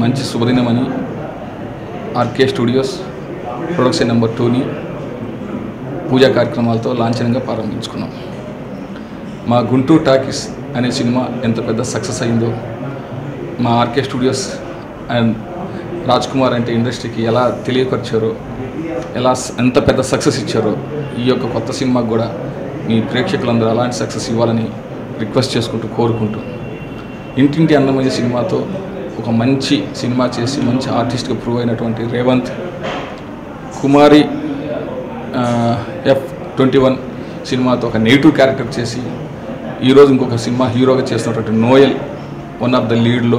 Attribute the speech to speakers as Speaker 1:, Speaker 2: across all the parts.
Speaker 1: మంచి శుభదినమని RK studios production number టూని పూజా కార్యక్రమాలతో లాంఛనంగా ప్రారంభించుకున్నాం మా గుంటూరు టాకీస్ అనే సినిమా ఎంత పెద్ద సక్సెస్ అయిందో మా RK studios and Raj Kumar అంటే ఇండస్ట్రీకి ఎలా తెలియపరిచారో ఎలా స- ఎంత పెద్ద సక్సెస్ ఇచ్చారో ఈ యొక్క కొత్త సినిమాకు కూడా మీ ప్రేక్షకులందరూ అలాంటి సక్సెస్ ఇవ్వాలని రిక్వెస్ట్ చేసుకుంటూ కోరుకుంటూ ఇంటింటి అన్నమయ్య సినిమాతో ఒక మంచి సినిమా చేసి మంచి ఆర్టిస్ట్గా ప్రూవ్ అయినటువంటి Revanth Kumari F twenty one సినిమాతో ఒక నెగిటివ్ క్యారెక్టర్ చేసి ఈరోజు ఇంకొక సినిమా హీరోగా చేస్తున్నటువంటి నోయల్ వన్ ఆఫ్ ద లీడ్లో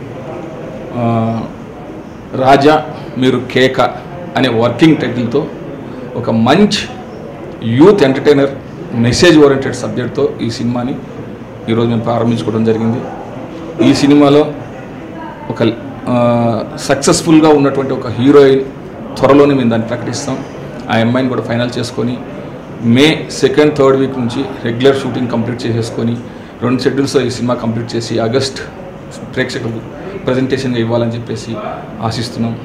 Speaker 1: రాజా మీరు కేక అనే వర్కింగ్ టైటిల్తో ఒక మంచి యూత్ ఎంటర్టైనర్ మెసేజ్ ఓరియంటెడ్ సబ్జెక్ట్తో ఈ సినిమాని ఈరోజు మేము ప్రారంభించుకోవడం జరిగింది ఈ సినిమాలో ఒక సక్సెస్ఫుల్గా ఉన్నటువంటి ఒక హీరోయిన్ త్వరలోనే మేము దాన్ని ప్రకటిస్తాం ఆ అమ్మాయిని కూడా ఫైనల్ చేసుకొని మే సెకండ్ థర్డ్ వీక్ నుంచి రెగ్యులర్ షూటింగ్ కంప్లీట్ చేసేసుకొని రెండు షెడ్యూల్స్లో ఈ సినిమా కంప్లీట్ చేసి ఆగస్ట్ ప్రేక్షకులకు ప్రజెంటేషన్గా ఇవ్వాలని చెప్పేసి ఆశిస్తున్నాం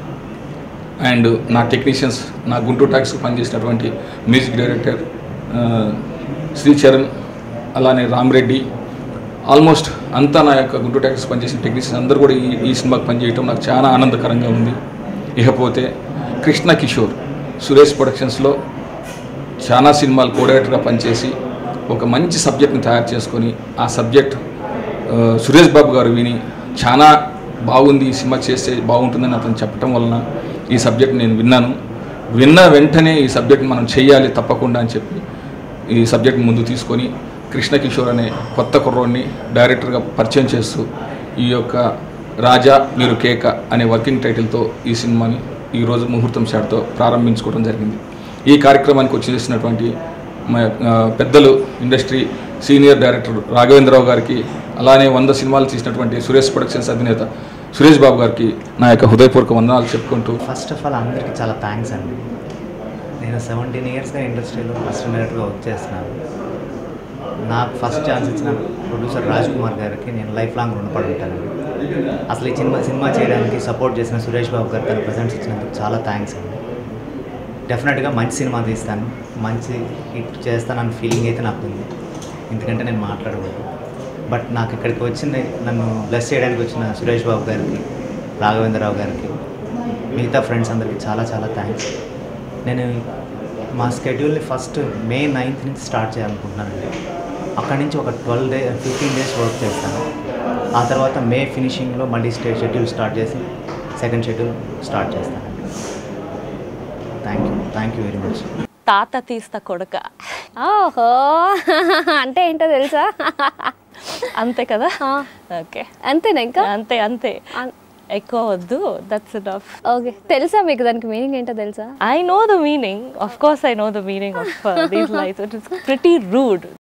Speaker 1: అండ్ నా టెక్నీషియన్స్ నా గుంటూరు టాక్స్కి పనిచేసినటువంటి మ్యూజిక్ డైరెక్టర్ ఆ, శ్రీచరణ్ అలానే రామ్రెడ్డి ఆల్మోస్ట్ అంతా నా యొక్క గుంటూరు టాక్స్ పనిచేసిన టెక్నీషియన్స్ అందరూ కూడా ఈ ఈ సినిమాకి పనిచేయటం నాకు చాలా ఆనందకరంగా ఉంది ఇకపోతే కృష్ణ కిషోర్ సురేష్ ప్రొడక్షన్స్లో చాలా సినిమాలు కోడైరెక్టర్గా పనిచేసి ఒక మంచి సబ్జెక్ట్ని తయారు చేసుకొని ఆ సబ్జెక్ట్ ఆ, సురేష్ బాబు గారు విని చాలా బాగుంది ఈ సినిమా చేస్తే బాగుంటుందని అతను చెప్పటం వలన ఈ సబ్జెక్ట్ నేను విన్నాను విన్న వెంటనే ఈ సబ్జెక్ట్ మనం చేయాలి తప్పకుండా అని చెప్పి ఈ సబ్జెక్ట్ ముందు తీసుకొని కృష్ణ కిషోర్ అనే కొత్త కుర్రోడిని డైరెక్టర్గా పరిచయం చేస్తూ ఈ యొక్క రాజా మీరు కేక అనే వర్కింగ్ టైటిల్తో ఈ సినిమాని ఈరోజు ముహూర్తం షాట్తో ప్రారంభించుకోవడం జరిగింది ఈ కార్యక్రమానికి వచ్చి చేసినటువంటి మా ఆ, పెద్దలు ఇండస్ట్రీ సీనియర్ డైరెక్టర్ రాఘవేంద్రరావు గారికి అలానే వంద సినిమాలు తీసినటువంటి సురేష్ ప్రొడక్షన్స్ అధినేత సురేష్ బాబు గారికి నా యొక్క హృదయపూర్వక వందనాలు చెప్పుకుంటూ
Speaker 2: ఫస్ట్ ఆఫ్ ఆల్ అందరికీ చాలా థ్యాంక్స్ అండి నేను సెవెంటీన్ ఇయర్స్గా ఇండస్ట్రీలో అసిస్టెంట్ డైరెక్టర్గా వర్క్ చేస్తున్నాను నాకు ఫస్ట్ ఛాన్స్ ఇచ్చిన ప్రొడ్యూసర్ రాజ్ కుమార్ గారికి నేను లైఫ్ లాంగ్ రుణపడి ఉంటానండి అసలు ఈ సినిమా సినిమా చేయడానికి సపోర్ట్ చేసిన సురేష్ బాబు గారు తన ప్రజెంట్స్ ఇచ్చినందుకు చాలా థ్యాంక్స్ అండి డెఫినెట్గా మంచి సినిమా తీస్తాను మంచి హిట్ చేస్తానన్న ఫీలింగ్ అయితే నాకు ఉంది ఎందుకంటే నేను మాట్లాడకూడదు బట్ నాకు ఇక్కడికి వచ్చింది నన్ను బ్లెస్ చేయడానికి వచ్చిన సురేష్ బాబు గారికి రాఘవేంద్రరావు గారికి మిగతా ఫ్రెండ్స్ అందరికీ చాలా చాలా థ్యాంక్స్ నేను మా స్కెడ్యూల్ని ఫస్ట్ మే నైన్త్ నుంచి స్టార్ట్ చేయాలనుకుంటున్నానండి అక్కడి నుంచి ఒక twelve day fifteen days work చేస్తాను ఆ తర్వాత మే ఫినిషింగ్లో మళ్ళీ స్టే షెడ్యూల్ స్టార్ట్ చేసి సెకండ్ షెడ్యూల్ స్టార్ట్ చేస్తానండి thank you thank you very much
Speaker 3: తాత తీస్తా కొడక
Speaker 4: ఓహో అంటే ఏంటో తెలుసా
Speaker 3: అంతే కదా
Speaker 4: ఆ.
Speaker 3: ఓకే
Speaker 4: అంతేనా ఇంకా
Speaker 3: అంతే అంతే ఎక్కువ వద్దు దట్స్ ఇనఫ్
Speaker 4: ఓకే తెలుసా మీకు దానికి మీనింగ్ ఏంటో తెలుసా
Speaker 3: I know the meaning of course I know the meaning of these life it is pretty rude